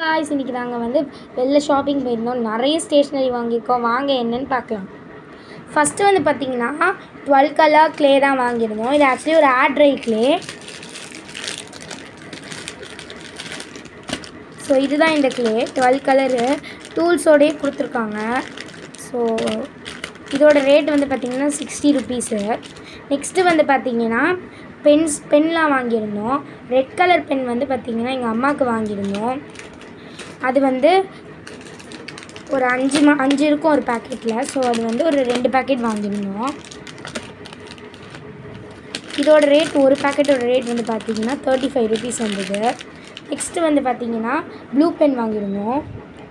guys இன்றைக்கி நாங்கள் வந்து வெளில ஷாப்பிங் போயிருந்தோம் நிறைய ஸ்டேஷ்னரி வாங்கியிருக்கோம் வாங்க என்னன்னு பார்க்கலாம் ஃபஸ்ட்டு வந்து பார்த்தீங்கன்னா டுவெல் கலர் க்ளே தான் வாங்கியிருந்தோம் இது ஆக்சுவலி ஒரு ஆட் ட்ரை க்ளே ஸோ இதுதான் இந்த க்ளே டுவெல் கலரு டூல்ஸோடயே கொடுத்துருக்காங்க ஸோ இதோட ரேட் வந்து பார்த்திங்கன்னா சிக்ஸ்டி ருபீஸு நெக்ஸ்ட்டு வந்து பார்த்திங்கன்னா பென்ஸ் பென்லாம் வாங்கியிருந்தோம் ரெட் கலர் பென் வந்து பார்த்திங்கன்னா எங்கள் அம்மாவுக்கு வாங்கியிருந்தோம் அது வந்து ஒரு அஞ்சு மா அஞ்சு இருக்கும் ஒரு பேக்கெட்டில் ஸோ அது வந்து ஒரு ரெண்டு பேக்கெட் வாங்கியிருந்தோம் இதோட ரேட் ஒரு பேக்கெட்டோட ரேட் வந்து பார்த்திங்கன்னா தேர்ட்டி ஃபைவ் ருபீஸ் வந்தது நெக்ஸ்ட்டு வந்து பார்த்திங்கன்னா ப்ளூ பென் வாங்கியிருந்தோம்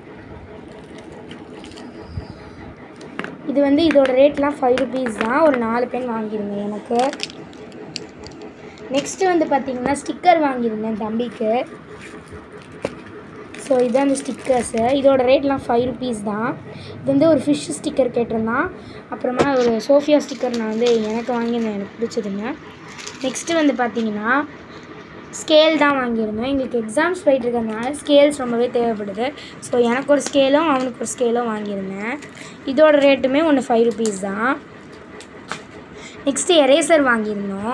இது வந்து இதோட ரேட்லாம் ஃபைவ் ருபீஸ் தான் ஒரு நாலு பென் வாங்கியிருந்தேன் எனக்கு நெக்ஸ்ட்டு வந்து பார்த்திங்கன்னா ஸ்டிக்கர் வாங்கியிருந்தேன் தம்பிக்கு ஸோ இதுதான் அந்த ஸ்டிக்கர்ஸு இதோட ரேட்லாம் ஃபைவ் ருபீஸ் தான் இது வந்து ஒரு ஃபிஷ் ஸ்டிக்கர் கேட்டிருந்தான் அப்புறமா ஒரு சோஃபியா ஸ்டிக்கர் நான் வந்து எனக்கு வாங்கியிருந்தேன் எனக்கு பிடிச்சதுங்க நெக்ஸ்ட்டு வந்து பார்த்தீங்கன்னா ஸ்கேல் தான் வாங்கியிருந்தோம் எங்களுக்கு எக்ஸாம்ஸ் போயிட்டு இருக்கிறதுனால ஸ்கேல்ஸ் ரொம்பவே தேவைப்படுது ஸோ எனக்கு ஒரு ஸ்கேலும் அவனுக்கு ஒரு ஸ்கேலும் வாங்கியிருந்தேன் இதோட ரேட்டுமே ஒன்று ஃபைவ் ருபீஸ் தான் நெக்ஸ்ட்டு எரேசர் வாங்கியிருந்தோம்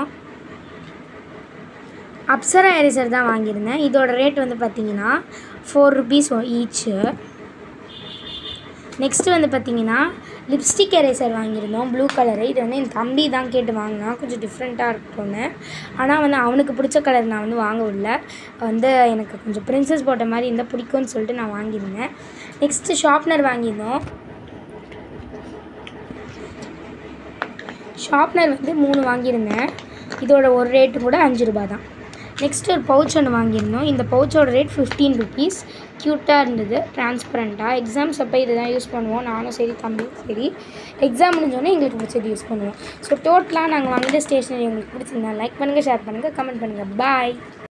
அப்சரா எரேசர் தான் வாங்கியிருந்தேன் இதோட ரேட் வந்து பார்த்தீங்கன்னா ஃபோர் ருபீஸ் ஈச்சு நெக்ஸ்ட்டு வந்து பார்த்தீங்கன்னா லிப்ஸ்டிக் எரேசர் வாங்கியிருந்தோம் ப்ளூ கலரு இது வந்து என் தம்பி தான் கேட்டு வாங்கினான் கொஞ்சம் டிஃப்ரெண்ட்டாக இருக்கும்னு ஆனால் வந்து அவனுக்கு பிடிச்ச கலர் நான் வந்து வாங்க விடல வந்து எனக்கு கொஞ்சம் பிரின்சஸ் போட்ட மாதிரி இருந்தால் பிடிக்கும்னு சொல்லிட்டு நான் வாங்கியிருந்தேன் நெக்ஸ்ட்டு ஷார்ப்னர் வாங்கியிருந்தோம் ஷார்ப்னர் வந்து மூணு வாங்கியிருந்தேன் இதோட ஒரு ரேட்டு கூட அஞ்சு ரூபா தான் நெக்ஸ்ட் ஒரு பவுச் ஒன்று வாங்கியிருந்தோம் இந்த பவுச்சோட ரேட் ஃபிஃப்டீன் ருபீஸ் க்யூட்டாக இருந்தது டிரான்ஸ்பரண்ட்டாக எக்ஸாம்ஸ் அப்போ இதை தான் யூஸ் பண்ணுவோம் நானும் சரி தம்பியும் சரி எக்ஸாம் முடிஞ்சோடனே எங்களுக்கு பிடிச்சது யூஸ் பண்ணுவோம் ஸோ டோட்டலாக நாங்கள் வாங்கிட்ட ஸ்டேஷனரி உங்களுக்கு பிடிச்சிருந்தா லைக் பண்ணுங்கள் ஷேர் பண்ணுங்கள் கமெண்ட் பண்ணுங்கள் பாய்